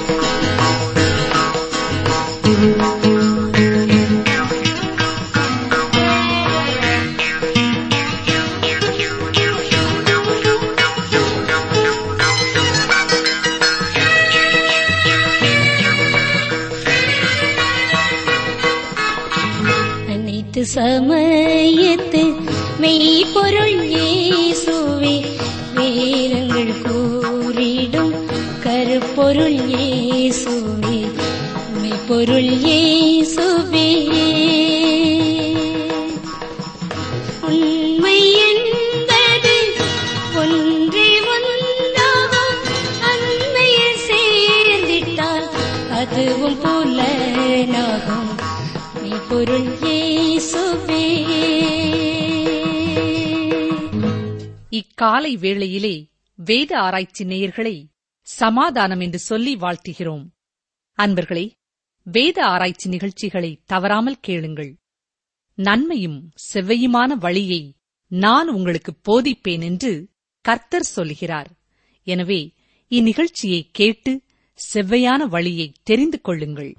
அனைத்து சமயத்து மெய்ப்பொருள் இயேசுவே வேதங்கள் கூறிடும் கருப்பொருள் இயேசுவே மெய்ப்பொருள் இயேசுவே உண்மை என்பது ஒன்றே ஒன்றாகும் அண்மையில் சேர்ந்திட்டால் அதுவும் புலனாகும் மெய்ப்பொருள் இயேசுவே இக்காலை வேளையிலே வேத ஆராய்ச்சி நேயர்களை சமாதானம் என்று சொல்லி வாழ்த்துகிறோம் அன்பர்களே வேத ஆராய்ச்சி நிகழ்ச்சிகளை தவறாமல் கேளுங்கள் நன்மையும் செவ்வையுமான வழியை நான் உங்களுக்கு போதிப்பேன் என்று கர்த்தர் சொல்கிறார் எனவே இந்நிகழ்ச்சியை கேட்டு செவ்வையான வழியை தெரிந்து கொள்ளுங்கள்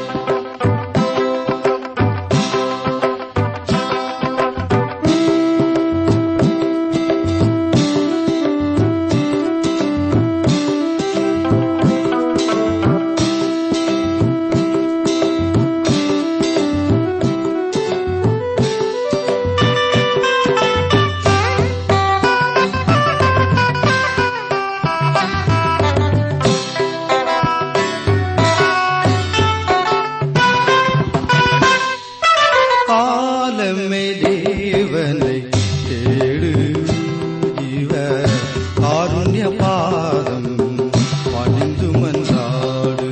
காலமே தேவனை தேடு இவ காருண்ய பாதம் பணிந்து மன்றாடு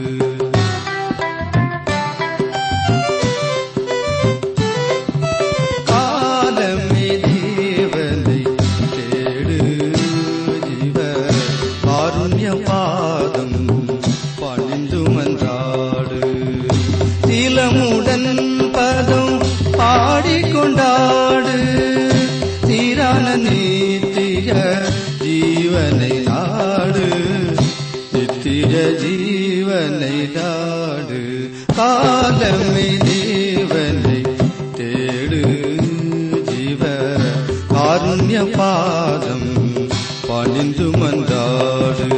காலமே தேவனை தேடு இவ காருண்ய பாதம் பணிந்து மன்றாடு திலமுடன் பதம் பாடிக்கொண்டாடு சீரான நீத்திய ஜீவனை நாடு நித்திய ஜீவனை நாடு காலமே தேவனை தேடு ஜீவ காருண்ய பாதம் பணிந்து மன்றாடு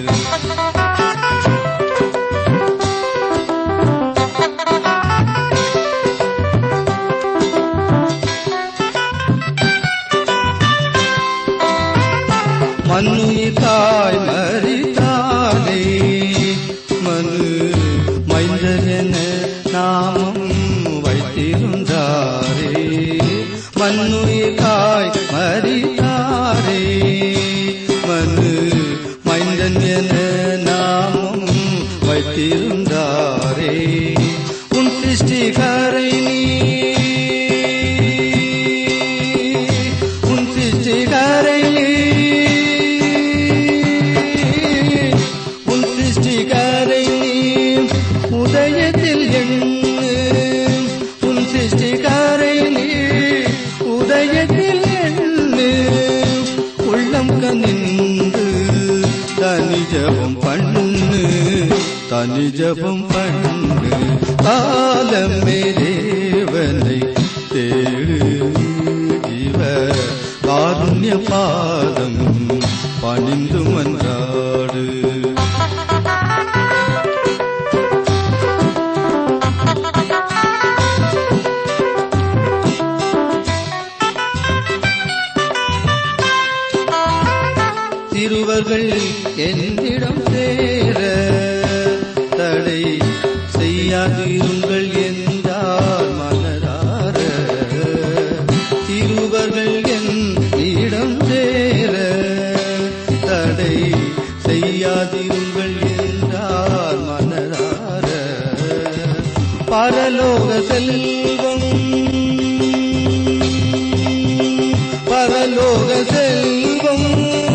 மண்ணுயிர் தாய் மறித்தாலே மனு மைந்தர் என நாமம் வைத்திருந்தாரே மண்ணுயிர் தாய் மறித்தாரே மனு மைந்தன் என நாமம் வைத்திருந்தாரே உன் சிருஷ்டிகரை நீ உன் சிருஷ்டிகரை நீ உன் சிருஷ்டிகரை நீ உதயத்தில் எண்ணு உன் சிருஷ்டிகரை நீ உதயத்தில் எண்ணு உள்ளம் கனிந்து தனி ஜபம் பண்ணு தனி ஜபம் பண்ணு காலமே தேவனை தேடு இவ காருண்ய பாதம் பணிந்து மன்றாடு சிறுவர்கள் என்னிடம் சேர தடை செய்யாதிருங்கள் என்றார் மனதார சிறுவர்கள் என்னிடம் சேர தடை செய்யாதிருங்கள் என்றார் மனதார பரலோக செல்வம் பரலோக செல்வம்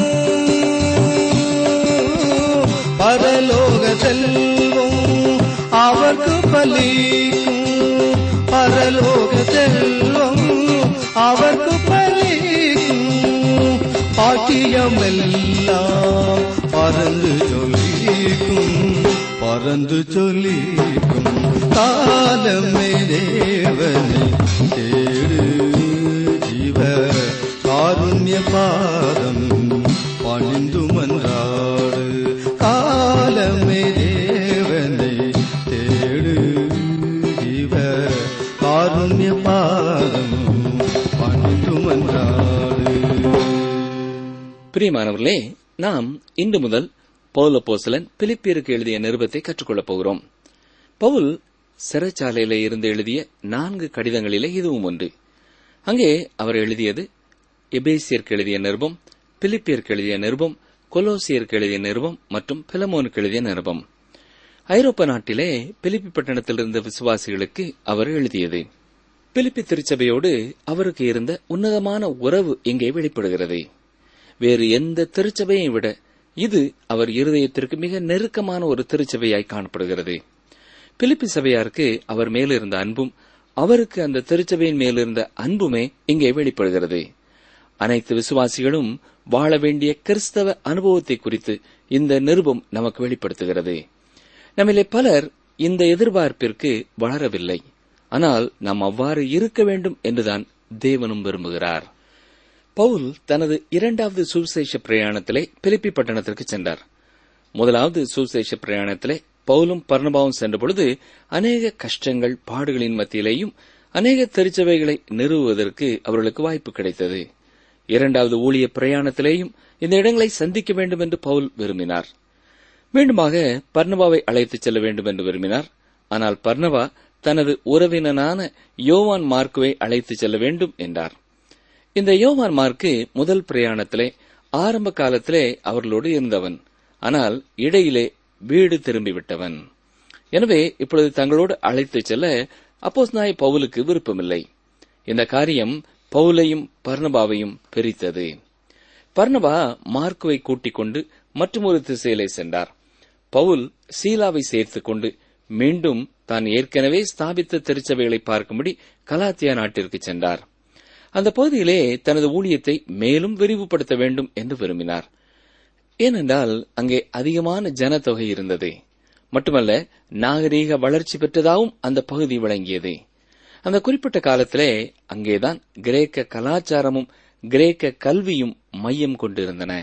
பரலோக செல்வம் அவர்க்கு பலிக்கும் பரலோக செல்வம் அவர்க்கு பலிக்கும் பாக்கியமெல்லாம் பறந்து ஜொலிக்கும் பறந்து பறந்து சொல்லிக்கும் காலமே தேவனை தேடு ஜீவ காருண்ய பாதம் பணிந்து மன்றாடு காலமே தேவனை தேடு ஜீவ காருண்ய பாதம் பணிந்து மன்றாடு பிரியமானவர்களே நாம் இன்று முதல் பவுல் அப்போஸ்தலன் பிலிப்பியருக்கு எழுதிய நிருபத்தை கற்றுக்கொள்ளப் போகிறோம் பவுல் சிறைச்சாலையில இருந்து எழுதிய நான்கு கடிதங்களிலே இதுவும் ஒன்று அங்கே அவர் எழுதியது எபேசியருக்கு எழுதிய நிருபம் பிலிப்பியருக்கு எழுதிய நிருபம் கொலோசியருக்கு எழுதிய நிருபம் மற்றும் பிலமோனுக்கு எழுதிய நிருபம் ஐரோப்பா நாட்டிலே பிலிப்பி பட்டணத்தில் இருந்த விசுவாசிகளுக்கு அவர் எழுதியது பிலிப்பி திருச்சபையோடு அவருக்கு இருந்த உன்னதமான உறவு இங்கே வெளிப்படுகிறது வேறு எந்த திருச்சபையை விட இது அவர் இருதயத்திற்கு மிக நெருக்கமான ஒரு திருச்சபையாய் காணப்படுகிறது பிலிப்பி சபையாருக்கு அவர் மேலிருந்த அன்பும் அவருக்கு அந்த திருச்சபையின் மேலிருந்த அன்புமே இங்கே வெளிப்படுகிறது அனைத்து விசுவாசிகளும் வாழ வேண்டிய கிறிஸ்தவ அனுபவத்தை குறித்து இந்த நிருபம் நமக்கு வெளிப்படுத்துகிறது நம்மிலே பலர் இந்த எதிர்பார்ப்பிற்கு வளரவில்லை ஆனால் நாம் அவ்வாறு இருக்க வேண்டும் என்றுதான் தேவனும் விரும்புகிறார் பவுல் தனது இரண்டாவது சுவிசேஷ பிரயாணத்திலே பிலிப்பி பட்டணத்திற்கு சென்றார் முதலாவது சுவிசேஷ பிரயாணத்திலே பவுலும் பர்ணபாவும் சென்றபொழுது அநேக கஷ்டங்கள் பாடுகளின் மத்தியிலேயும் அநேக திருச்சபைகளை நிறுவுவதற்கு அவர்களுக்கு வாய்ப்பு கிடைத்தது இரண்டாவது ஊழிய பிரயாணத்திலேயும் இந்த இடங்களை சந்திக்க வேண்டும் என்று பவுல் விரும்பினார் மீண்டுமாக பர்ணபாவை அழைத்துச் செல்ல வேண்டும் என்று விரும்பினார் ஆனால் பர்ணபா தனது உறவினனான யோவான் மார்க்குவை அழைத்துச் செல்ல வேண்டும் என்றார் இந்த யோவான் மார்க்கு முதல் பிரயாணத்திலே ஆரம்ப காலத்திலே அவர்களோடு இருந்தவன் ஆனால் இடையிலே வீடு திரும்பிவிட்டவன் எனவே இப்பொழுது தங்களோடு அழைத்துச் செல்ல அப்போஸ் நாய் பவுலுக்கு விருப்பமில்லை இந்த காரியம் பவுலையும் பர்ணபாவையும் பிரித்தது பர்ணபா மார்க்குவை கூட்டிக் கொண்டு மற்றொரு திசையிலே சென்றார் பவுல் சீலாவை சேர்த்துக் கொண்டு மீண்டும் தான் ஏற்கனவே ஸ்தாபித்த திருச்சபைகளை பார்க்கும்படி கலாத்தியா நாட்டிற்கு சென்றார் அந்த பகுதியிலே தனது ஊழியத்தை மேலும் விரிவுபடுத்த வேண்டும் என்று விரும்பினார் ஏனென்றால் அங்கே அதிகமான ஜனத்தொகை இருந்தது மட்டுமல்ல நாகரீக வளர்ச்சி பெற்றதாகவும் அந்த பகுதி விளங்கியது அந்த குறிப்பிட்ட காலத்திலே அங்கேதான் கிரேக்க கலாச்சாரமும் கிரேக்க கல்வியும் மையம் கொண்டிருந்தன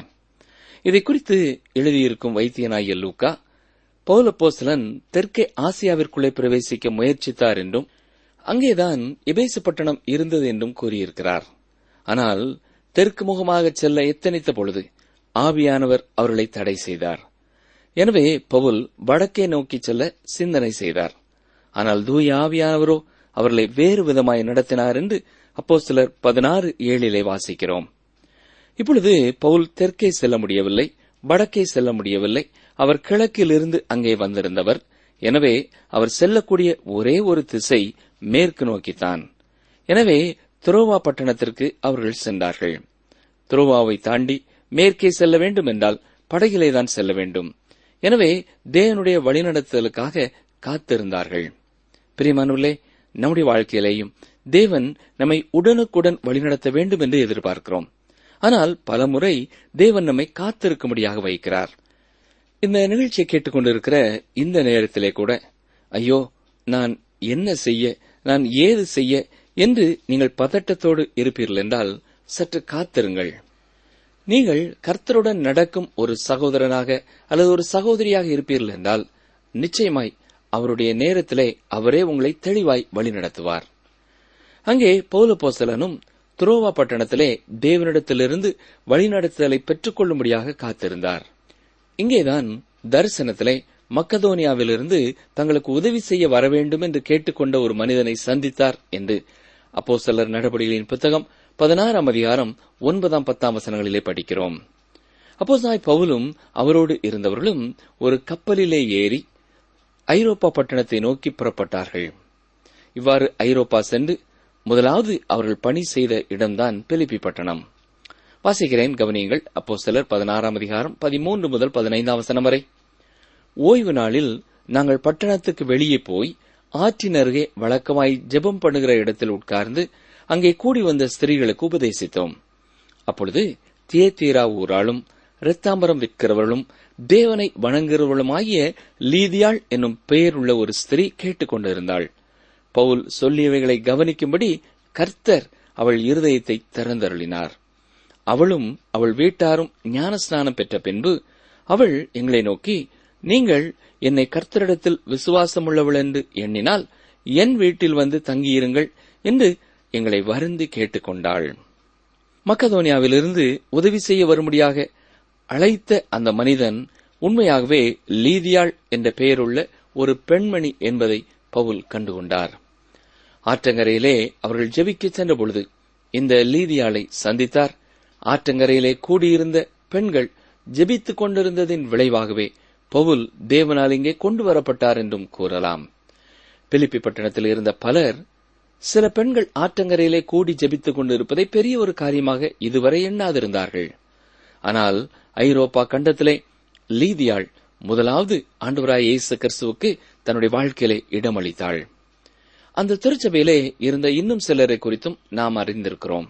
இதை குறித்து எழுதியிருக்கும் வைத்தியனாகிய லூக்கா பௌலப்போஸ்தலன் தெற்கே ஆசியாவிற்குள்ளே பிரவேசிக்க முயற்சித்தார் என்றும் அங்கேதான் எபேசு பட்டணம் இருந்தது என்றும் கூறியிருக்கிறார் ஆனால் தெற்கு முகமாக செல்ல எத்தனித்த பொழுது ஆவியானவர் அவர்களை தடை செய்தார் எனவே பவுல் வடக்கே நோக்கி செல்ல சிந்தனை செய்தார் ஆனால் தூய ஆவியானவரோ அவர்களை வேறு விதமாய் நடத்தினார் என்று அப்போ சிலர் பதினாறு ஏழிலே வாசிக்கிறோம் இப்பொழுது பவுல் தெற்கே செல்ல முடியவில்லை வடக்கே செல்ல முடியவில்லை அவர் கிழக்கில் இருந்து அங்கே வந்திருந்தவர் எனவே அவர் செல்லக்கூடிய ஒரே ஒரு திசை மேற்கு நோக்கித்தான் எனவே துரோவா பட்டணத்திற்கு அவர்கள் சென்றார்கள் துரோவாவை தாண்டி மேற்கே செல்ல வேண்டும் என்றால் படகிலேதான் செல்ல வேண்டும் எனவே தேவனுடைய வழிநடத்தலுக்காக காத்திருந்தார்கள் பிரியமானவர்களே நம்முடைய வாழ்க்கையிலேயும் தேவன் நம்மை உடனுக்குடன் வழிநடத்த வேண்டும் என்று எதிர்பார்க்கிறோம் ஆனால் பலமுறை தேவன் நம்மை காத்திருக்கும்படியாக வைக்கிறார் இந்த நிகழ்ச்சியை கேட்டுக்கொண்டிருக்கிற இந்த நேரத்திலே கூட ஐயோ நான் என்ன செய்ய நான் ஏது செய்ய என்று நீங்கள் பதட்டத்தோடு இருப்பீர்கள் என்றால் சற்று காத்திருங்கள் நீங்கள் கர்த்தருடன் நடக்கும் ஒரு சகோதரனாக அல்லது ஒரு சகோதரியாக இருப்பீர்கள் என்றால் நிச்சயமாய் அவருடைய நேரத்திலே அவரே உங்களை தெளிவாய் வழிநடத்துவார் அங்கே பௌலபோசலனும் துரோவா பட்டணத்திலே தேவனிடத்திலிருந்து வழிநடத்துதலை பெற்றுக்கொள்ளும்படியாக காத்திருந்தார் இங்கேதான் தரிசனத்திலே மக்கதோனியாவிலிருந்து தங்களுக்கு உதவி செய்ய வர வேண்டும் என்று கேட்டுக்கொண்ட ஒரு மனிதனை சந்தித்தார் என்று அப்போ சிலர் நடவடிக்கைகளின் புத்தகம் பதினாறாம் அதிகாரம் ஒன்பதாம் பத்தாம் வசனங்களிலே படிக்கிறோம் அப்போ நாய் பவுலும் அவரோடு இருந்தவர்களும் ஒரு கப்பலிலே ஏறி ஐரோப்பா பட்டணத்தை நோக்கி புறப்பட்டார்கள் இவ்வாறு ஐரோப்பா சென்று முதலாவது அவர்கள் பணி செய்த இடம்தான் பிலிப்பி பட்டணம் வாசிக்கிறேன் கவனியுங்கள் அப்போ சிலர் பதினாறாம் அதிகாரம் பதிமூன்று முதல் பதினைந்தாம் வசனம் வரை ஓய்வு நாளில் நாங்கள் பட்டணத்துக்கு வெளியே போய் ஆற்றின் அருகே வழக்கமாய் ஜெபம் பண்ணுகிற இடத்தில் உட்கார்ந்து அங்கே கூடி வந்த ஸ்திரீகளுக்கு உபதேசித்தோம் அப்பொழுது தியேத்தீரா ஊராளும் இரத்தாம்பரம் விற்கிறவர்களும் தேவனை வணங்குகிறவர்களுமாகிய லீதியாள் என்னும் பெயருள்ள ஒரு ஸ்திரீ கேட்டுக்கொண்டிருந்தாள் பவுல் சொல்லியவைகளை கவனிக்கும்படி கர்த்தர் அவள் இருதயத்தை திறந்தருளினார் அவளும் அவள் வீட்டாரும் ஞானஸ்நானம் பெற்ற பின்பு அவள் எங்களை நோக்கி நீங்கள் என்னை கர்த்தரிடத்தில் விசுவாசமுள்ளவள் என்று எண்ணினால் என் வீட்டில் வந்து தங்கியிருங்கள் என்று எங்களை வருந்தி கேட்டுக்கொண்டாள் மக்கதோனியாவிலிருந்து உதவி செய்ய வரும்படியாக அழைத்த அந்த மனிதன் உண்மையாகவே லீதியாள் என்ற பெயருள்ள ஒரு பெண்மணி என்பதை பவுல் கண்டுகொண்டார் ஆற்றங்கரையிலே அவர்கள் ஜெபிக்க சென்ற பொழுது இந்த லீதியாளை சந்தித்தார் ஆற்றங்கரையிலே கூடியிருந்த பெண்கள் ஜெபித்துக் கொண்டிருந்ததின் விளைவாகவே பவுல் தேவனால் இங்கே கொண்டு வரப்பட்டார் என்றும் கூறலாம் பிலிப்பி பட்டணத்தில் இருந்த பலர் சில பெண்கள் ஆற்றங்கரையிலே கூடி ஜெபித்துக் கொண்டிருப்பதை பெரிய ஒரு காரியமாக இதுவரை எண்ணாதிருந்தார்கள் ஆனால் ஐரோப்பா கண்டத்திலே லீதியாள் முதலாவது ஆண்டவராய் இயேசு கிறிஸ்துவுக்கு தன்னுடைய வாழ்க்கையிலே இடமளித்தாள் அந்த திருச்சபையிலே இருந்த இன்னும் சிலரை குறித்தும் நாம் அறிந்திருக்கிறோம்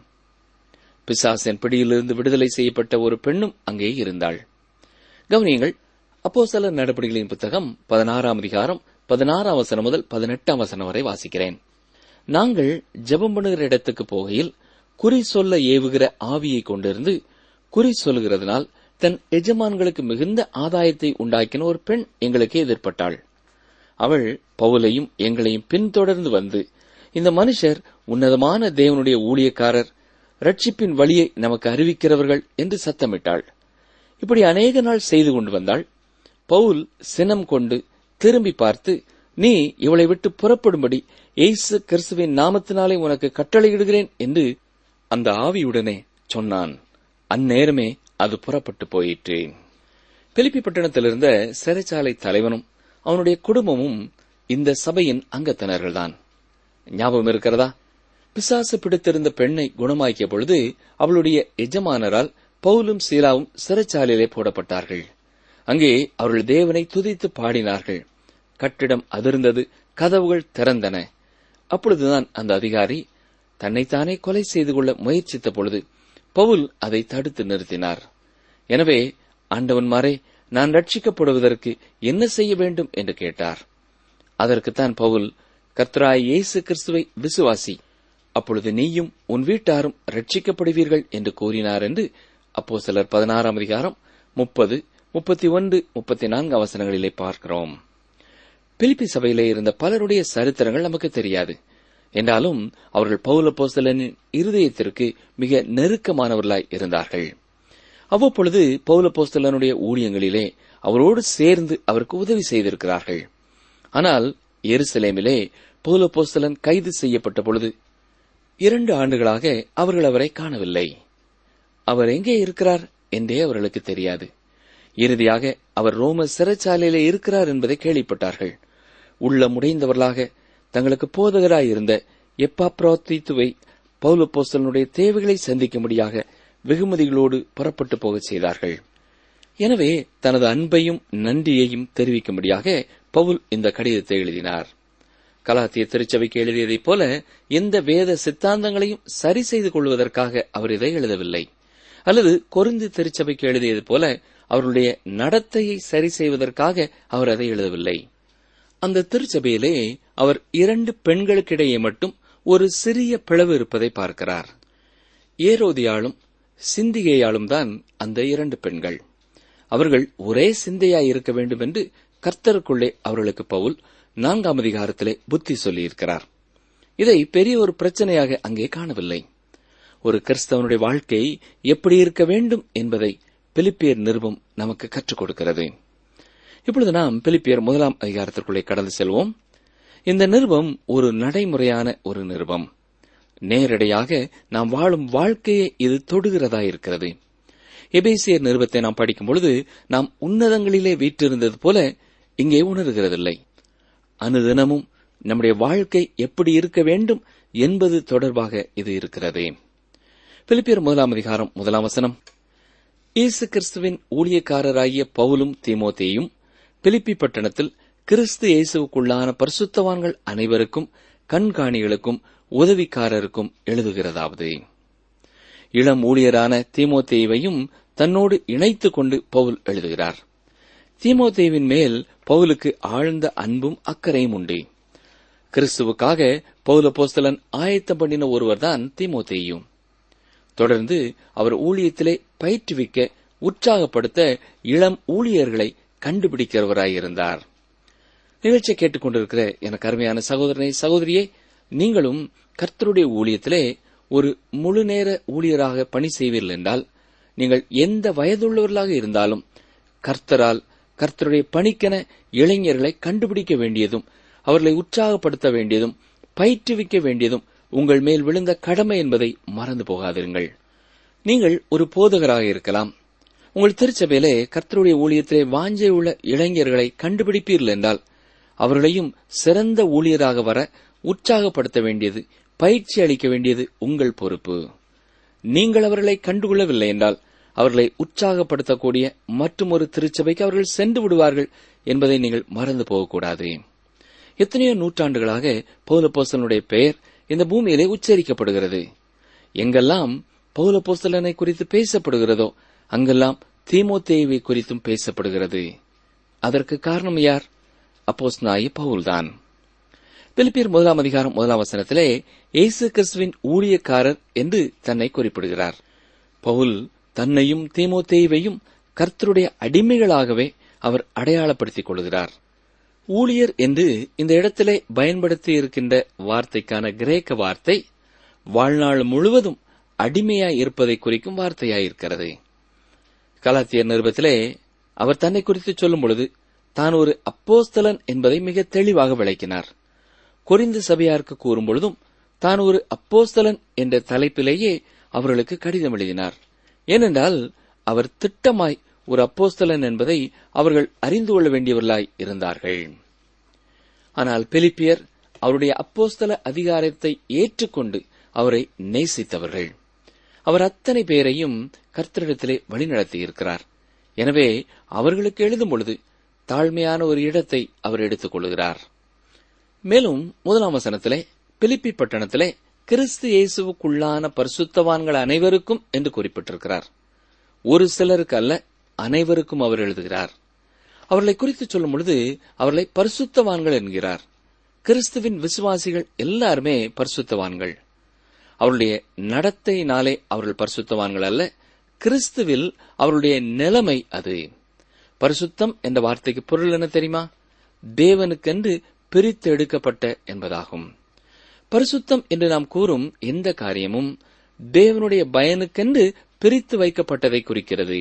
பிசாசின் பிடியிலிருந்து விடுதலை செய்யப்பட்ட ஒரு பெண்ணும் அங்கே இருந்தாள் கவனியங்கள் அப்போ சில நடவடிக்கைகளின் புத்தகம் பதினாறாம் அதிகாரம் பதினாறாம் வசனம் முதல் பதினெட்டாம் வசனம் வரை வாசிக்கிறேன் நாங்கள் ஜெபம் பண்ணுகிற இடத்துக்கு போகையில் குறி சொல்ல ஏவுகிற ஆவியை கொண்டிருந்து குறி சொல்லுகிறதுனால் தன் எஜமான்களுக்கு மிகுந்த ஆதாயத்தை உண்டாக்கின ஒரு பெண் எங்களுக்கு எதிர்பட்டாள் அவள் பவுலையும் எங்களையும் பின்தொடர்ந்து வந்து இந்த மனுஷர் உன்னதமான தேவனுடைய ஊழியக்காரர் ரட்சிப்பின் வழியை நமக்கு அறிவிக்கிறவர்கள் என்று சத்தமிட்டாள் இப்படி அநேக நாள் செய்து கொண்டு வந்தாள் பவுல் சினம் கொண்டு திரும்பி பார்த்து நீ இவளை விட்டு புறப்படும்படி இயேசு கிறிஸ்துவின் நாமத்தினாலே உனக்கு கட்டளையிடுகிறேன் என்று அந்த ஆவியுடனே சொன்னான் அந்நேரமே அது புறப்பட்டு போயிற்று பிலிப்பி பட்டணத்தில் இருந்த சிறைச்சாலை தலைவனும் அவனுடைய குடும்பமும் இந்த சபையின் அங்கத்தினர்கள்தான் ஞாபகம் இருக்கிறதா பிசாசு பிடித்திருந்த பெண்ணை குணமாக்கிய பொழுது அவளுடைய எஜமானரால் பவுலும் சீலாவும் சிறைச்சாலையிலே போடப்பட்டார்கள் அங்கே அவர்கள் தேவனை துதித்து பாடினார்கள் கட்டிடம் அதிர்ந்தது கதவுகள் திறந்தன அப்பொழுதுதான் அந்த அதிகாரி தன்னைத்தானே கொலை செய்து கொள்ள முயற்சித்த பொழுது பவுல் அதை தடுத்து நிறுத்தினார் எனவே ஆண்டவன்மாரே நான் ரட்சிக்கப்படுவதற்கு என்ன செய்ய வேண்டும் என்று கேட்டார் அதற்குத்தான் பவுல் கர்த்தராய் இயேசு கிறிஸ்துவை விசுவாசி அப்பொழுது நீயும் உன் வீட்டாரும் ரட்சிக்கப்படுவீர்கள் என்று கூறினார் என்று அப்போ சிலர் பதினாறாம் அதிகாரம் முப்பது முப்பத்தி ஒன்று முப்பத்தி நான்கு அவசரங்களிலே பார்க்கிறோம் பிலிப்பி சபையிலே இருந்த பலருடைய சரித்திரங்கள் நமக்கு தெரியாது என்றாலும் அவர்கள் பௌல போஸ்தலனின் இருதயத்திற்கு மிக நெருக்கமானவர்களாய் இருந்தார்கள் அவ்வப்பொழுது பௌல போஸ்தலனுடைய ஊழியங்களிலே அவரோடு சேர்ந்து அவருக்கு உதவி செய்திருக்கிறார்கள் ஆனால் எருசலேமிலே பௌல போஸ்தலன் கைது செய்யப்பட்ட பொழுது இரண்டு ஆண்டுகளாக அவர்கள் அவரை காணவில்லை அவர் எங்கே இருக்கிறார் என்றே அவர்களுக்கு தெரியாது இறுதியாக அவர் ரோம சிறைச்சாலையிலே இருக்கிறார் என்பதை கேள்விப்பட்டார்கள் உள்ள முடைந்தவர்களாக தங்களுக்கு போதகராயிருந்த எப்பாப்ராத்தித்துவை பௌலப்போஸ்தலனுடைய தேவைகளை சந்திக்கும்படியாக வெகுமதிகளோடு புறப்பட்டு போகச் செய்தார்கள் எனவே தனது அன்பையும் நன்றியையும் தெரிவிக்கும்படியாக பவுல் இந்த கடிதத்தை எழுதினார் கலாத்திய திருச்சபைக்கு எழுதியதைப் போல எந்த வேத சித்தாந்தங்களையும் சரி செய்து கொள்வதற்காக அவர் இதை எழுதவில்லை அல்லது கொருந்து திருச்சபைக்கு எழுதியது போல அவருடைய நடத்தையை சரி செய்வதற்காக அவர் அதை எழுதவில்லை அந்த திருச்சபையிலே அவர் இரண்டு பெண்களுக்கிடையே மட்டும் ஒரு சிறிய பிளவு இருப்பதை பார்க்கிறார் ஏரோதியாலும் சிந்திகையாலும் தான் அந்த இரண்டு பெண்கள் அவர்கள் ஒரே சிந்தையாய் இருக்க வேண்டும் என்று கர்த்தருக்குள்ளே அவர்களுக்கு பவுல் நான்காம் அதிகாரத்திலே புத்தி சொல்லியிருக்கிறார் இதை பெரிய ஒரு பிரச்சனையாக அங்கே காணவில்லை ஒரு கிறிஸ்தவனுடைய வாழ்க்கை எப்படி இருக்க வேண்டும் என்பதை பிலிப்பியர் நிருபம் நமக்கு கற்றுக் கொடுக்கிறது இப்பொழுது நாம் பிலிப்பியர் முதலாம் அதிகாரத்திற்குள்ளே கடந்து செல்வோம் இந்த நிருபம் ஒரு நடைமுறையான ஒரு நிருபம் நேரடியாக நாம் வாழும் வாழ்க்கையை இது தொடுகிறதா இருக்கிறது எபேசியர் நிருபத்தை நாம் படிக்கும் பொழுது நாம் உன்னதங்களிலே வீற்றிருந்தது போல இங்கே உணர்கிறதில்லை அனுதினமும் நம்முடைய வாழ்க்கை எப்படி இருக்க வேண்டும் என்பது தொடர்பாக இது இருக்கிறது பிலிப்பியர் முதலாம் அதிகாரம் முதலாம் வசனம் இயேசு கிறிஸ்துவின் ஊழியக்காரராகிய பவுலும் தீமோத்தேயும் பிலிப்பி பட்டணத்தில் கிறிஸ்து இயேசுவுக்குள்ளான பரிசுத்தவான்கள் அனைவருக்கும் கண்காணிகளுக்கும் உதவிக்காரருக்கும் எழுதுகிறதாவது இளம் ஊழியரான தீமோத்தேயுவையும் தன்னோடு இணைத்துக் கொண்டு பவுல் எழுதுகிறார் தீமோத்தேவின் மேல் பவுலுக்கு ஆழ்ந்த அன்பும் அக்கறையும் உண்டு கிறிஸ்துவுக்காக பவுல போஸ்தலன் ஆயத்தம் பண்ணின ஒருவர்தான் தீமோத்தேயும் தொடர்ந்து அவர் ஊழியத்திலே பயிற்றுவிக்க உற்சாகப்படுத்த இளம் ஊழியர்களை கண்டுபிடிக்கிறவராயிருந்தார் நிகழ்ச்சியை கேட்டுக்கொண்டிருக்கிற எனக்கு அருமையான சகோதரனை சகோதரியே நீங்களும் கர்த்தருடைய ஊழியத்திலே ஒரு முழு நேர ஊழியராக பணி செய்வீர்கள் என்றால் நீங்கள் எந்த வயதுள்ளவர்களாக இருந்தாலும் கர்த்தரால் கர்த்தருடைய பணிக்கென இளைஞர்களை கண்டுபிடிக்க வேண்டியதும் அவர்களை உற்சாகப்படுத்த வேண்டியதும் பயிற்றுவிக்க வேண்டியதும் உங்கள் மேல் விழுந்த கடமை என்பதை மறந்து போகாதிருங்கள் நீங்கள் ஒரு போதகராக இருக்கலாம் உங்கள் திருச்சபையிலே கர்த்தருடைய ஊழியத்திலே வாஞ்சை உள்ள இளைஞர்களை கண்டுபிடிப்பீர்கள் என்றால் அவர்களையும் சிறந்த ஊழியராக வர உற்சாகப்படுத்த வேண்டியது பயிற்சி அளிக்க வேண்டியது உங்கள் பொறுப்பு நீங்கள் அவர்களை கண்டுகொள்ளவில்லை என்றால் அவர்களை உற்சாகப்படுத்தக்கூடிய மற்றும் ஒரு திருச்சபைக்கு அவர்கள் சென்று விடுவார்கள் என்பதை நீங்கள் மறந்து போகக்கூடாது எத்தனையோ நூற்றாண்டுகளாக பௌலப்போஸ்தலனுடைய பெயர் இந்த பூமியிலே உச்சரிக்கப்படுகிறது எங்கெல்லாம் பௌலப்போஸ்தலனை குறித்து பேசப்படுகிறதோ அங்கெல்லாம் தீமோத்தேவை குறித்தும் பேசப்படுகிறது அதற்கு காரணம் யார் அப்போஸ் நாயி பவுல்தான் பிலிப்பியர் முதலாம் அதிகாரம் முதலாம் வசனத்திலே இயேசு கிறிஸ்துவின் ஊழியக்காரர் என்று தன்னை குறிப்பிடுகிறார் பவுல் தன்னையும் தீமோத்தேவையும் கர்த்தருடைய அடிமைகளாகவே அவர் அடையாளப்படுத்திக் கொள்கிறார் ஊழியர் என்று இந்த இடத்திலே பயன்படுத்தி இருக்கின்ற வார்த்தைக்கான கிரேக்க வார்த்தை வாழ்நாள் முழுவதும் அடிமையாய் இருப்பதை குறிக்கும் வார்த்தையாயிருக்கிறது கலாத்தியர் நிருபத்திலே அவர் தன்னை குறித்து சொல்லும் பொழுது தான் ஒரு அப்போஸ்தலன் என்பதை மிக தெளிவாக விளக்கினார் கொரிந்து சபையாருக்கு கூறும் பொழுதும் தான் ஒரு அப்போஸ்தலன் என்ற தலைப்பிலேயே அவர்களுக்கு கடிதம் எழுதினார் ஏனென்றால் அவர் திட்டமாய் ஒரு அப்போஸ்தலன் என்பதை அவர்கள் அறிந்து கொள்ள வேண்டியவர்களாய் இருந்தார்கள் ஆனால் பிலிப்பியர் அவருடைய அப்போஸ்தல அதிகாரத்தை ஏற்றுக்கொண்டு அவரை நேசித்தவர்கள் அவர் அத்தனை பேரையும் கர்த்தரிடத்திலே வழிநடத்தியிருக்கிறார் எனவே அவர்களுக்கு எழுதும் பொழுது தாழ்மையான ஒரு இடத்தை அவர் எடுத்துக் கொள்கிறார் மேலும் முதலாம் வசனத்திலே பிலிப்பி பட்டணத்திலே கிறிஸ்து இயேசுவுக்குள்ளான பரிசுத்தவான்கள் அனைவருக்கும் என்று குறிப்பிட்டிருக்கிறார் ஒரு சிலருக்கு அல்ல அனைவருக்கும் அவர் எழுதுகிறார் அவர்களை குறித்து சொல்லும் பொழுது அவர்களை பரிசுத்தவான்கள் என்கிறார் கிறிஸ்துவின் விசுவாசிகள் எல்லாருமே பரிசுத்தவான்கள் அவருடைய நடத்தையினாலே அவர்கள் பரிசுத்தவான்கள் அல்ல கிறிஸ்துவில் அவருடைய நிலைமை அது பரிசுத்தம் என்ற வார்த்தைக்கு பொருள் என்ன தெரியுமா தேவனுக்கென்று பிரித்து எடுக்கப்பட்ட என்பதாகும் பரிசுத்தம் என்று நாம் கூறும் எந்த காரியமும் தேவனுடைய பயனுக்கென்று பிரித்து வைக்கப்பட்டதை குறிக்கிறது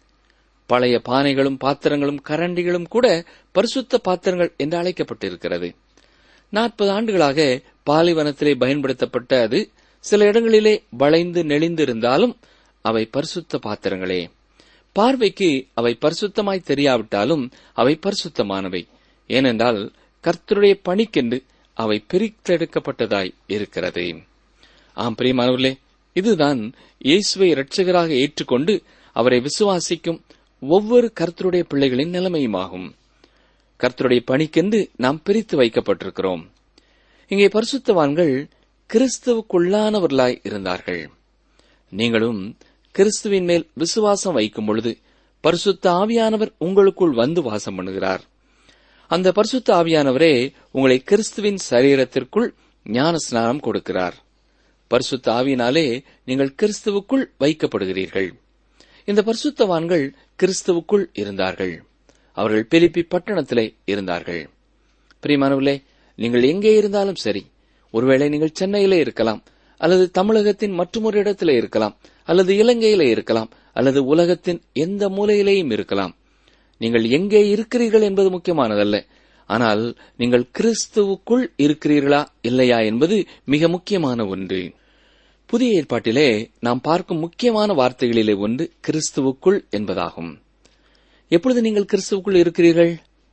பழைய பானைகளும் பாத்திரங்களும் கரண்டிகளும் கூட பரிசுத்த பாத்திரங்கள் என்று அழைக்கப்பட்டிருக்கிறது நாற்பது ஆண்டுகளாக பாலைவனத்திலே பயன்படுத்தப்பட்ட அது சில இடங்களிலே வளைந்து நெளிந்திருந்தாலும் அவை பரிசுத்த பாத்திரங்களே பார்வைக்கு அவை பரிசுத்தமாய் தெரியாவிட்டாலும் அவை பரிசுத்தமானவை ஏனென்றால் கர்த்தருடைய பணிக்கென்று அவை பிரித்தெடுக்கப்பட்டதாய் இருக்கிறது ஆம் பிரியமானவர்களே இதுதான் இயேசுவை இரட்சகராக ஏற்றுக்கொண்டு அவரை விசுவாசிக்கும் ஒவ்வொரு கர்த்தருடைய பிள்ளைகளின் நிலைமையுமாகும் கர்த்தருடைய பணிக்கென்று நாம் பிரித்து வைக்கப்பட்டிருக்கிறோம் இங்கே பரிசுத்தவான்கள் கிறிஸ்துவுக்குள்ளானவர்களாய் இருந்தார்கள் நீங்களும் கிறிஸ்துவின் மேல் விசுவாசம் வைக்கும் பொழுது பரிசுத்த ஆவியானவர் உங்களுக்குள் வந்து வாசம் பண்ணுகிறார் அந்த பரிசுத்த ஆவியானவரே உங்களை கிறிஸ்துவின் சரீரத்திற்குள் ஞான ஸ்நானம் கொடுக்கிறார் பரிசுத்த ஆவியினாலே நீங்கள் கிறிஸ்துவுக்குள் வைக்கப்படுகிறீர்கள் இந்த பரிசுத்தவான்கள் கிறிஸ்துவுக்குள் இருந்தார்கள் அவர்கள் பிலிப்பி பட்டணத்திலே இருந்தார்கள் பிரியமானவர்களே நீங்கள் எங்கே இருந்தாலும் சரி ஒருவேளை நீங்கள் சென்னையிலே இருக்கலாம் அல்லது தமிழகத்தின் மற்றொரு இடத்திலே இருக்கலாம் அல்லது இலங்கையிலே இருக்கலாம் அல்லது உலகத்தின் எந்த மூலையிலேயும் இருக்கலாம் நீங்கள் எங்கே இருக்கிறீர்கள் என்பது முக்கியமானதல்ல ஆனால் நீங்கள் கிறிஸ்துவுக்குள் இருக்கிறீர்களா இல்லையா என்பது மிக முக்கியமான ஒன்று புதிய ஏற்பாட்டிலே நாம் பார்க்கும் முக்கியமான வார்த்தைகளிலே ஒன்று கிறிஸ்துவுக்குள் என்பதாகும் எப்பொழுது நீங்கள் கிறிஸ்துவுக்குள் இருக்கிறீர்கள்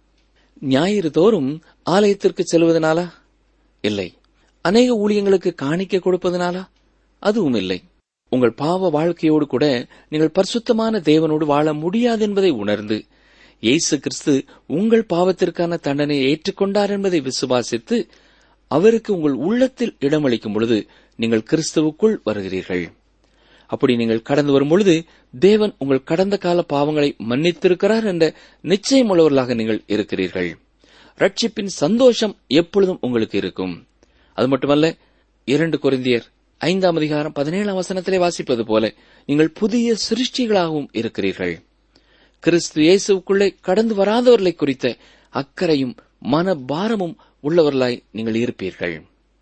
ஞாயிறு தோறும் ஆலயத்திற்கு செல்வதனாலா இல்லை அநேக ஊழியங்களுக்கு காணிக்க கொடுப்பதனாலா அதுவும் இல்லை உங்கள் பாவ வாழ்க்கையோடு கூட நீங்கள் பரிசுத்தமான தேவனோடு வாழ முடியாது என்பதை உணர்ந்து இயேசு கிறிஸ்து உங்கள் பாவத்திற்கான தண்டனையை ஏற்றுக்கொண்டார் என்பதை விசுவாசித்து அவருக்கு உங்கள் உள்ளத்தில் இடமளிக்கும் பொழுது நீங்கள் கிறிஸ்துவுக்குள் வருகிறீர்கள் அப்படி நீங்கள் கடந்து வரும் பொழுது தேவன் உங்கள் கடந்த கால பாவங்களை மன்னித்திருக்கிறார் என்ற நிச்சயமுள்ளவர்களாக நீங்கள் இருக்கிறீர்கள் ரட்சிப்பின் சந்தோஷம் எப்பொழுதும் உங்களுக்கு இருக்கும் அது மட்டுமல்ல இரண்டு கொரிந்தியர் ஐந்தாம் அதிகாரம் பதினேழாம் வசனத்திலே வாசிப்பது போல நீங்கள் புதிய சிருஷ்டிகளாகவும் இருக்கிறீர்கள் கிறிஸ்து இயேசுக்குள்ளே கடந்து வராதவர்களை குறித்த அக்கறையும் மன பாரமும் உள்ளவர்களாய் நீங்கள் இருப்பீர்கள்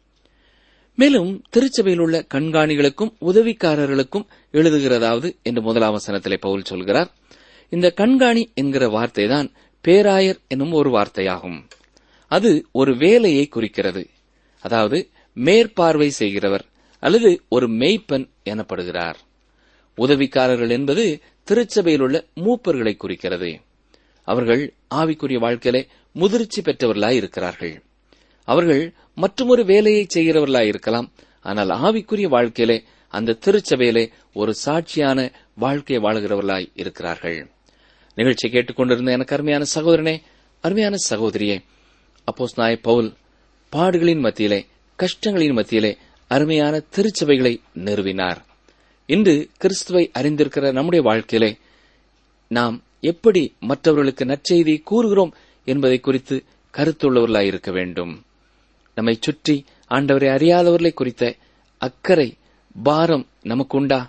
மேலும் திருச்சபையில் உள்ள கண்காணிகளுக்கும் உதவிக்காரர்களுக்கும் எழுதுகிறதாவது என்று முதலாம் வசனத்திலே பவுல் சொல்கிறார் இந்த கண்காணி என்கிற வார்த்தைதான் பேராயர் என்னும் ஒரு வார்த்தையாகும் அது ஒரு வேலையை குறிக்கிறது அதாவது மேற்பார்வை செய்கிறவர் அல்லது ஒரு மெய்ப்பன் எனப்படுகிறார் உதவிக்காரர்கள் என்பது திருச்சபையில் உள்ள மூப்பர்களை குறிக்கிறது அவர்கள் ஆவிக்குரிய வாழ்க்கையிலே முதிர்ச்சி பெற்றவர்களாய் இருக்கிறார்கள் அவர்கள் மற்றொரு வேலையை செய்கிறவர்களாய் இருக்கலாம் ஆனால் ஆவிக்குரிய வாழ்க்கையிலே அந்த திருச்சபையிலே ஒரு சாட்சியான வாழ்க்கையை வாழுகிறவர்களாய் இருக்கிறார்கள் நிகழ்ச்சி கேட்டுக்கொண்டிருந்த எனக்கு அருமையான சகோதரனே அருமையான சகோதரியே அப்போஸ் நாய பவுல் பாடுகளின் மத்தியிலே கஷ்டங்களின் மத்தியிலே அருமையான திருச்சபைகளை நிறுவினார் இன்று கிறிஸ்துவை அறிந்திருக்கிற நம்முடைய வாழ்க்கையிலே நாம் எப்படி மற்றவர்களுக்கு நற்செய்தி கூறுகிறோம் என்பதை குறித்து கருத்துள்ளவர்களாய் இருக்க வேண்டும் நம்மை சுற்றி ஆண்டவரை அறியாதவர்களை குறித்த அக்கறை பாரம் நமக்கு உண்டா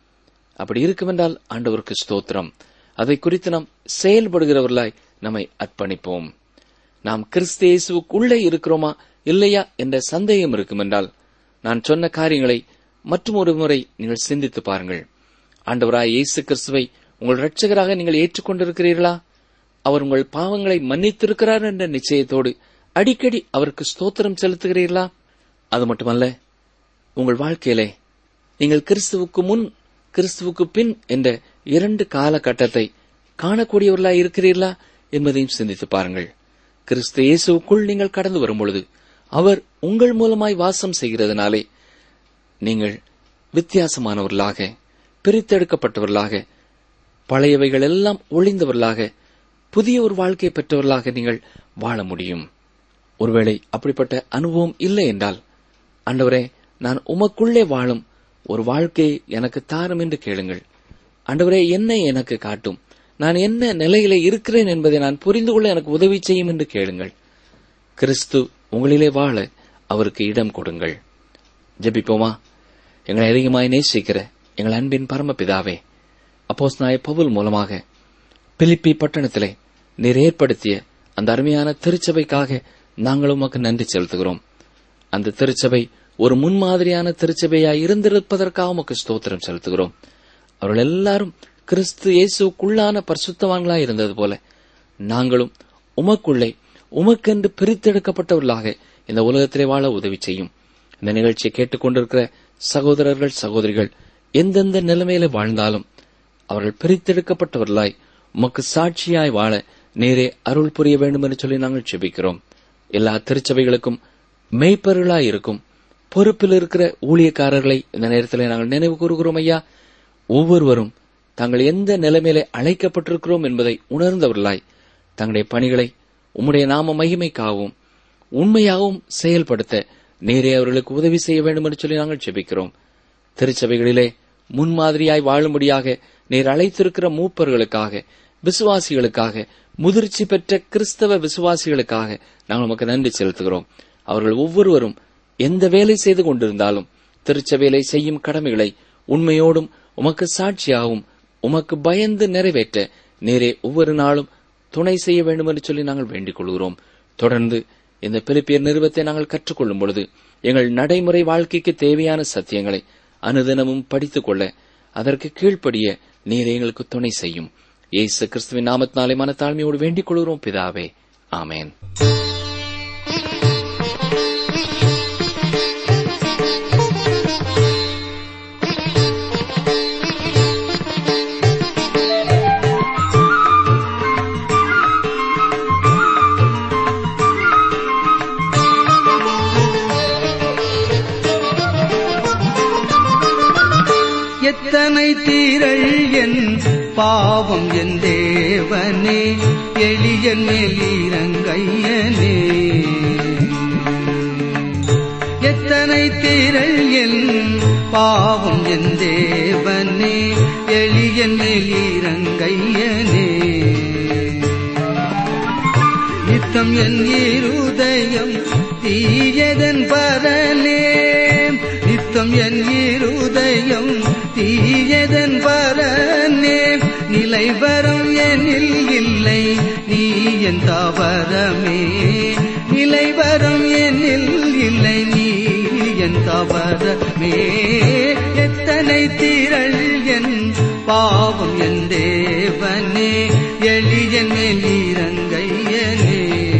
அப்படி இருக்குமென்றால் ஆண்டவருக்கு ஸ்தோத்திரம் அதை குறித்து நாம் செயல்படுகிறவர்களாய் நம்மை அர்ப்பணிப்போம் நாம் கிறிஸ்து இயேசுவுக்குள்ளே இருக்கிறோமா இல்லையா என்ற சந்தேகம் இருக்குமென்றால் நான் சொன்ன காரியங்களை மற்றும் ஒரு முறை நீங்கள் சிந்தித்து பாருங்கள் ஆண்டவராய் இயேசு கிறிஸ்துவை உங்கள் இரட்சகராக நீங்கள் ஏற்றுக்கொண்டிருக்கிறீர்களா அவர் உங்கள் பாவங்களை மன்னித்திருக்கிறார் என்ற நிச்சயத்தோடு அடிக்கடி அவருக்கு ஸ்தோத்திரம் செலுத்துகிறீர்களா அது மட்டுமல்ல உங்கள் வாழ்க்கையிலே நீங்கள் கிறிஸ்துவுக்கு முன் கிறிஸ்துவுக்கு பின் என்ற இரண்டு காலகட்டத்தை காணக்கூடியவர்களாய் இருக்கிறீர்களா என்பதையும் சிந்தித்து பாருங்கள் கிறிஸ்து இயேசுவுக்குள் நீங்கள் கடந்து வரும் பொழுது அவர் உங்கள் மூலமாய் வாசம் செய்கிறதுனாலே நீங்கள் வித்தியாசமானவர்களாக பிரித்தெடுக்கப்பட்டவர்களாக பழையவைகள் எல்லாம் ஒளிந்தவர்களாக புதிய ஒரு வாழ்க்கையை பெற்றவர்களாக நீங்கள் வாழ முடியும் ஒருவேளை அப்படிப்பட்ட அனுபவம் இல்லை என்றால் ஆண்டவரே நான் உமக்குள்ளே வாழும் ஒரு வாழ்க்கையை எனக்கு தாரும் என்று கேளுங்கள் ஆண்டவரே என்னை எனக்கு காட்டும் நான் என்ன நிலையிலே இருக்கிறேன் என்பதை நான் புரிந்து கொள்ள எனக்கு உதவி செய்யும் என்று கேளுங்கள் கிறிஸ்து உங்களிலே வாழ அவருக்கு இடம் கொடுங்கள் ஜெபிப்போமா எங்களை அதிகமாய் நேசிக்கிற எங்கள் அன்பின் பரமபிதாவே அப்போஸ் நாய பவுல் மூலமாக பிலிப்பி பட்டணத்திலே நீர் ஏற்படுத்திய அந்த அருமையான திருச்சபைக்காக நாங்கள் உமக்கு நன்றி செலுத்துகிறோம் அந்த திருச்சபை ஒரு முன்மாதிரியான திருச்சபையாய் இருந்திருப்பதற்காக உமக்கு ஸ்தோத்திரம் செலுத்துகிறோம் அவர்கள் எல்லாரும் கிறிஸ்து இயேசுக்குள்ளான பரிசுத்தவான்களாய் இருந்தது போல நாங்களும் உமக்குள்ளே உமக்கென்று பிரித்தெடுக்கப்பட்டவர்களாக இந்த உலகத்திலே வாழ உதவி செய்யும் இந்த நிகழ்ச்சியை கேட்டுக்கொண்டிருக்கிற சகோதரர்கள் சகோதரிகள் எந்தெந்த நிலைமையில வாழ்ந்தாலும் அவர்கள் பிரித்தெடுக்கப்பட்டவர்களாய் உமக்கு சாட்சியாய் வாழ நேரே அருள் புரிய வேண்டும் என்று சொல்லி நாங்கள் செபிக்கிறோம் எல்லா திருச்சபைகளுக்கும் மெய்ப்பர்களாய் இருக்கும் பொறுப்பில் இருக்கிற ஊழியக்காரர்களை இந்த நேரத்தில் நாங்கள் நினைவு கூறுகிறோம் ஐயா ஒவ்வொருவரும் தாங்கள் எந்த நிலைமையிலே அழைக்கப்பட்டிருக்கிறோம் என்பதை உணர்ந்தவர்களாய் தங்களுடைய பணிகளை உம்முடைய நாம மகிமைக்காகவும் உண்மையாகவும் செயல்படுத்த நேரே அவர்களுக்கு உதவி செய்ய வேண்டும் என்று சொல்லி நாங்கள் ஜெபிக்கிறோம் திருச்சபைகளிலே முன்மாதிரியாய் வாழும்படியாக நீர் அழைத்திருக்கிற மூப்பர்களுக்காக விசுவாசிகளுக்காக முதிர்ச்சி பெற்ற கிறிஸ்தவ விசுவாசிகளுக்காக நாங்கள் உமக்கு நன்றி செலுத்துகிறோம் அவர்கள் ஒவ்வொருவரும் எந்த வேலை செய்து கொண்டிருந்தாலும் திருச்சபையிலே செய்யும் கடமைகளை உண்மையோடும் உமக்கு சாட்சியாகவும் உமக்கு பயந்து நிறைவேற்ற நேரே ஒவ்வொரு நாளும் துணை செய்ய வேண்டும் என்று சொல்லி நாங்கள் வேண்டிக் கொள்கிறோம் தொடர்ந்து இந்த பிலிப்பியர் நிறுவத்தை நாங்கள் கற்றுக்கொள்ளும் பொழுது எங்கள் நடைமுறை வாழ்க்கைக்கு தேவையான சத்தியங்களை அனுதினமும் படித்துக் கொள்ள அதற்கு கீழ்ப்படிய நீர் எங்களுக்கு துணை செய்யும் இயேசு கிறிஸ்துவின் நாமத்தினாலே மனத்தாழ்மையோடு வேண்டிக் கொள்கிறோம் பிதாவே ஆமேன் எத்தனை தீரள் என் பாவம் என் தேவனே எளியன் மேலிரங்கையனே எத்தனை தீரள் என் பாவம் என் தேவனே எளியன் மேலிரங்கையனே நித்தம் என் இருதயம் தீயதன் பரலே நித்தம் என் இருதயம் தீயதன் பரனே நிலைவரம் எனில் இல்லை நீ என் தவறமே நிலைவரம் எனில் இல்லை நீ என் தவறமே எத்தனை திரள் என் பாவம் என் தேவனே எளியன் மேலிரங்கையனே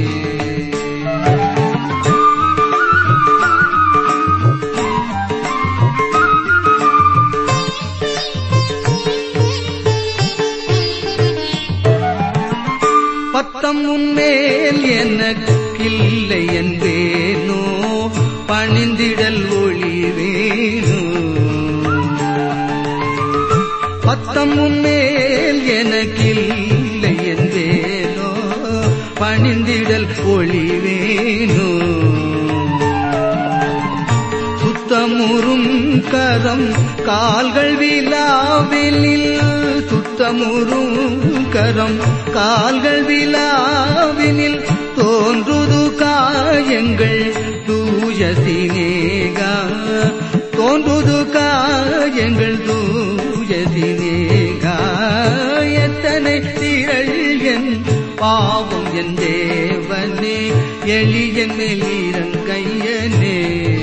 பத்தம் உன்மேல் எனக்கில்லை என்பேனோ பணிந்திடல் ஒளிவேனோ பத்தம் உன்மேல் எனக்கில்லை என்பேனோ பணிந்திடல் ஒளிவேனோ சுத்தமுறும் கரம் கால்கள் விழாவினில் சுத்தமுறும் கரம் கால்கள் விழாவினில் தோன்றுது காயங்கள் தூய சினேகா தோன்றுது காயங்கள் தூய சினேகா எத்தனை திரள் என் பாவம் என் தேவனே எளியன் மேலிரங்கையனே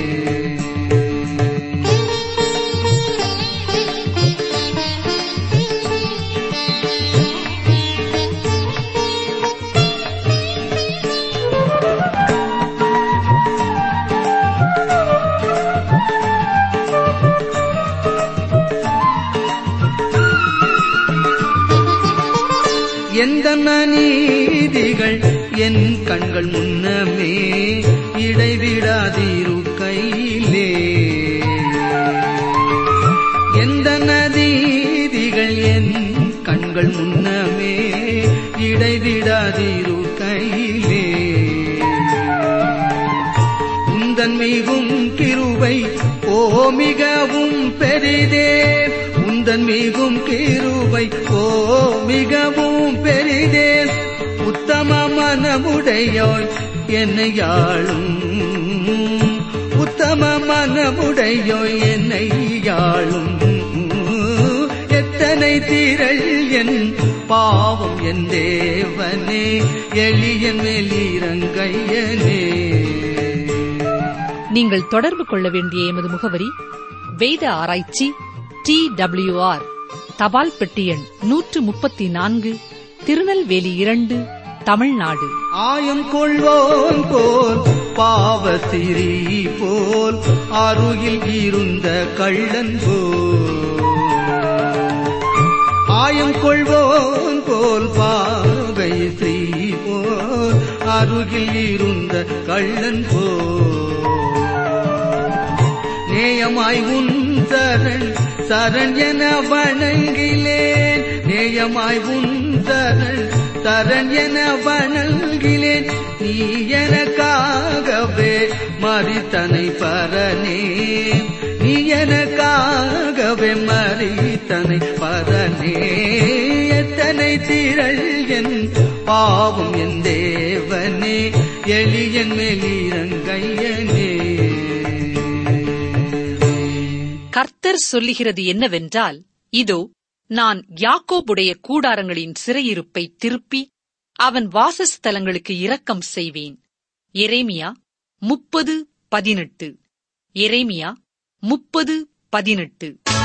எந்த நீதிகள் என் கண்கள் முன்னமே இடைவிடாதிரு கையிலே எந்த நதீதிகள் என் கண்கள் முன்னமே இடைவிடாதிரு கையிலே உந்தன் மிகும் கிருபை ஓ மிகவும் பெரிதே உந்தன் மிகும் கிருபை ஓ மிகவும் பெரிதே உத்தம மனமுடையோய் என்னை யாழும் உத்தம மனமுடையோய் என்னை யாழும் எத்தனை திரள் என் பாவம் என் தேவனே எளியன் மேலிரங்கையனே நீங்கள் தொடர்பு கொள்ள வேண்டிய எமது முகவரி வேத ஆராய்ச்சி டி ஆர் தபால் பெட்டி எண் நூற்று முப்பத்தி நான்கு திருநெல்வேலி இரண்டு தமிழ்நாடு ஆயம் கொள்வோன் போல் பாவசிரி போல் அருகில் இருந்த கள்ளன் போல் ஆயம் கொள்வோன் போல் பாவை ஸ்ரீ போல் அருகில் இருந்த கள்ளன் போல் நேயமாய் உன் சரண் சரண் என வணங்கிலேன் நேயமாய் உன் சரண் சரண் என வணங்கிலேன் நீ எனக்காகவே மறித்தனை பரனே நீ எனக்காகவே மறித்தனை பரனே எத்தனை திரள் என் பாவம் என் தேவனே எளியன் மேலிரங்கையனே கர்த்தர் சொல்லுகிறது என்னவென்றால் இதோ நான் யாக்கோபுடைய கூடாரங்களின் சிறையிருப்பை திருப்பி அவன் வாசஸ்தலங்களுக்கு இரக்கம் செய்வேன் எரேமியா முப்பது பதினெட்டு எரேமியா முப்பது பதினெட்டு